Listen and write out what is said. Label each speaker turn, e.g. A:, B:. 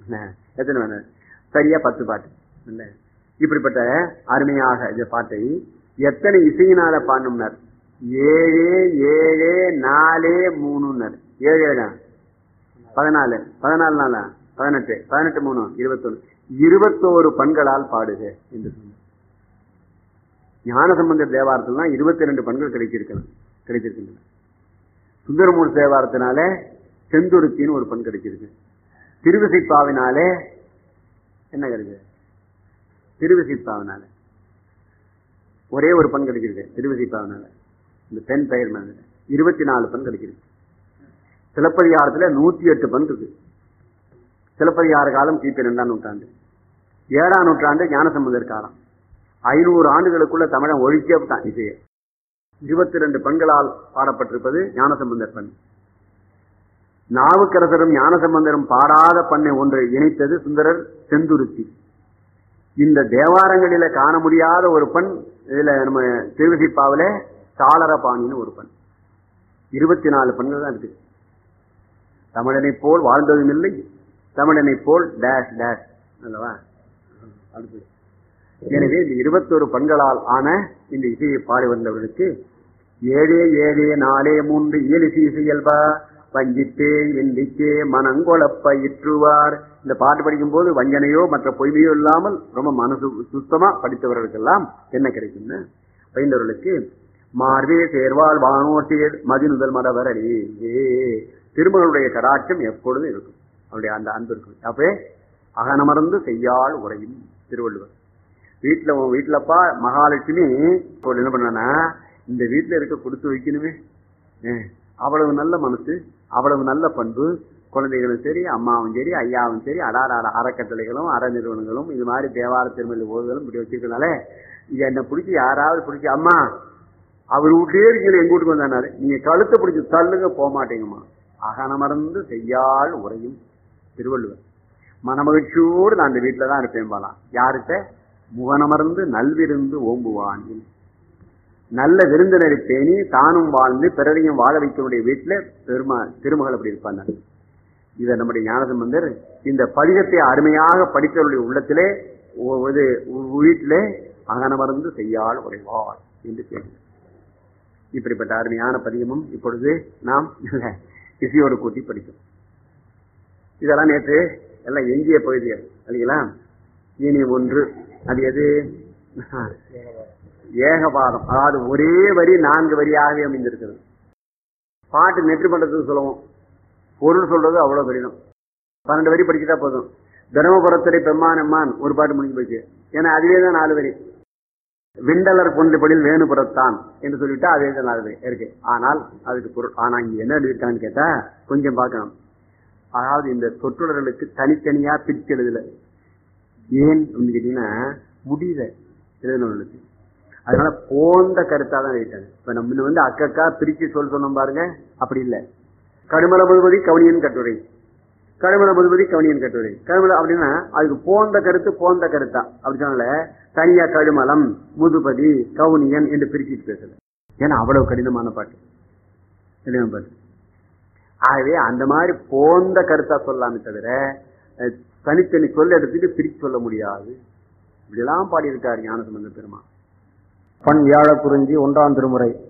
A: என்ன, எத்தனை வேணும் சரியா பத்து பாட்டு இல்ல இப்படிப்பட்ட அருமையாக இந்த பாட்டை எத்தனை இசையினால பாடணும்னார் ஏழு ஏழு நாலு மூணுன்னார் ஏழு ஏழா பதினாலு பதினாலு நாளா பதினெட்டு பதினெட்டு மூணு இருபத்தொன்னு இருபத்தோரு பண்களால் பாடுக என்று சொன்னார் ஞானசம்பந்தர் தேவாரத்தில் தான் இருபத்தி ரெண்டு பண்கள் கிடைச்சிருக்கணும் கிடைச்சிருக்கின்றன சுந்தரமூர் தேவாரத்தினாலே செந்துருத்தின்னு ஒரு பண் கிடைச்சிருக்கு திருவிசைப்பாவினாலே என்ன கிடைக்குது திருவிசைப்பாவினால ஒரே ஒரு பண் கிடைச்சிருக்கு திருவிசைப்பாவினால இந்த பெண் பெயர் மேல இருபத்தி நாலு பண் கிடைச்சிருக்கு சிலப்பதிகாரத்துல நூத்தி எட்டு பண் இருக்கு சிலப்பதிகார காலம் கிபி ரெண்டாம் நூற்றாண்டு ஏழாம் நூற்றாண்டு ஞானசம்பந்தர் காலம் ஐநூறு ஆண்டுகளுக்குள்ள தமிழன் ஒழிக்கப்பட்டான் இசையை இருபத்தி ரெண்டு பெண்களால் பாடப்பட்டிருப்பது ஞானசம்பந்தர் பண் நாவுக்கரசரும் ஞானசம்பந்தரும் பாடாத பண்ணை ஒன்றை இணைத்தது சுந்தரர் செந்துருத்தி இந்த தேவாரங்களில காண முடியாத ஒரு பண் இதுல நம்ம திருவிசிப்பாவில சாளரபாணின்னு ஒரு பண் இருபத்தி நாலு பெண்கள் தான் இருக்கு தமிழனை போல் வாழ்ந்ததும் இல்லை தமிழனை போல் டேஷ் டேஷ் அல்லவா அடுத்து எனவே இந்த இருபத்தொரு பண்களால் ஆன இந்த இசையை பாடி வந்தவர்களுக்கு ஏழே ஏழே நாலே மூன்று இயலிசை இசையல்பா வஞ்சித்தே வெண்டித்தே மனங்கொழப்ப இற்றுவார் இந்த பாட்டு படிக்கும் போது வஞ்சனையோ மற்ற பொய்மையோ இல்லாமல் ரொம்ப மனசு சுத்தமா படித்தவர்களுக்கெல்லாம் என்ன கிடைக்கும்னு பயின்றவர்களுக்கு மார்வே சேர்வால் வானோட்டேர் மதிநுதல் மடவரடி ஏ திருமகளுடைய கடாட்சம் எப்பொழுதும் இருக்கும் அவருடைய அந்த அன்பு இருக்கும் அப்பே அகனமர்ந்து செய்யாள் உரையும் திருவள்ளுவர் வீட்டுல உன் வீட்டுலப்பா மகாலட்சுமி இப்போ என்ன பண்ணனா இந்த வீட்டுல இருக்க கொடுத்து வைக்கணுமே ஏ, அவ்வளவு நல்ல மனசு அவ்வளவு நல்ல பண்பு குழந்தைகளும் சரி அம்மாவும் சரி ஐயாவும் சரி அடார அற அறக்கட்டளைகளும் அற நிறுவனங்களும் இது மாதிரி தேவார திருமணி ஓதுகளும் இப்படி வச்சிருக்கனால இது என்ன பிடிச்சி யாராவது பிடிச்சி அம்மா அவர் வீட்லயே இருக்கீங்க எங்க வீட்டுக்கு வந்தாரு நீங்க கழுத்தை பிடிச்சி தள்ளுங்க போக மாட்டீங்கம்மா அகனமர்ந்து செய்யாள் உரையும் திருவள்ளுவர் மனமகிழ்ச்சியோடு நான் அந்த வீட்டுல தான் இருப்பேன் பாலாம் யார்கிட்ட முகனமர்ந்து நல்விருந்து ஓம்புவான் நல்ல விருந்தினரை பேணி தானும் வாழ்ந்து பிறரையும் வாழ வைக்கக்கூடிய வீட்டுல பெருமா திருமகள் அப்படி இருப்பாங்க இதை நம்முடைய ஞானசம்பந்தர் இந்த பதிகத்தை அருமையாக படித்தவருடைய உள்ளத்திலே ஒ- ஒரு வீட்டிலே அகனமர்ந்து செய்யால் உரைவார் என்று கேட்கிறார் இப்படிப்பட்ட அருமையான பதிகமும் இப்பொழுது நாம் இசையோடு கூட்டி படிக்கும் இதெல்லாம் நேற்று எல்லாம் எஞ்சிய பகுதிகள் இல்லைங்களா இனி ஒன்று அது எது ஏகபாதம் அதாவது ஒரே வரி நான்கு வரியாகவே அமைந்திருக்கிறது பாட்டு நெற்று பண்றதுக்கு சொல்லுவோம் பொருள் சொல்றது அவ்வளவு கடினம் பன்னெண்டு வரி படிச்சுட்டா போதும் தர்மபுரத்துறை பெம்மான் எம்மான் ஒரு பாட்டு முடிஞ்சு போச்சு ஏன்னா அதுவே தான் நாலு வரி விண்டலர் கொண்டபடியில் வேணுபுறத்தான் என்று சொல்லிட்டா அதே தான் நாலு வரி இருக்கு ஆனால் அதுக்கு பொருள் ஆனா இங்க என்ன எழுதியிருக்கான்னு கேட்டா கொஞ்சம் பார்க்கணும் அதாவது இந்த சொற்றொடர்களுக்கு தனித்தனியா பிரிச்சு எழுதல ஏன் அப்படின்னு கேட்டீங்கன்னா முடியல எழுதினவர்களுக்கு அதனால போந்த கருத்தா தான் எழுதிட்டாங்க இப்ப நம்ம வந்து அக்கக்கா பிரிச்சு சொல் சொன்னோம் பாருங்க அப்படி இல்ல கடுமல முதுபதி கவனியன் கட்டுரை கடுமல முதுபதி கவனியன் கட்டுரை கடுமல அப்படின்னா அதுக்கு போந்த கருத்து போந்த கருத்தா அப்படி சொன்னால தனியா கடுமலம் முதுபதி கவுனியன் என்று பிரிச்சுட்டு பேசல ஏன்னா அவ்வளவு கடினமான பாட்டு கடினமான பாட்டு ஆகவே அந்த மாதிரி போந்த கருத்தா சொல்லலாமே தவிர அஹ், தனித்தனி சொல்ல எடுத்துட்டு பிரிச்சு சொல்ல முடியாது இப்படியெல்லாம் பாடியிருக்காரு ஞானசம்பந்த பெருமா
B: பண் வியாழ குறிஞ்சி ஒன்றாம் திருமுறை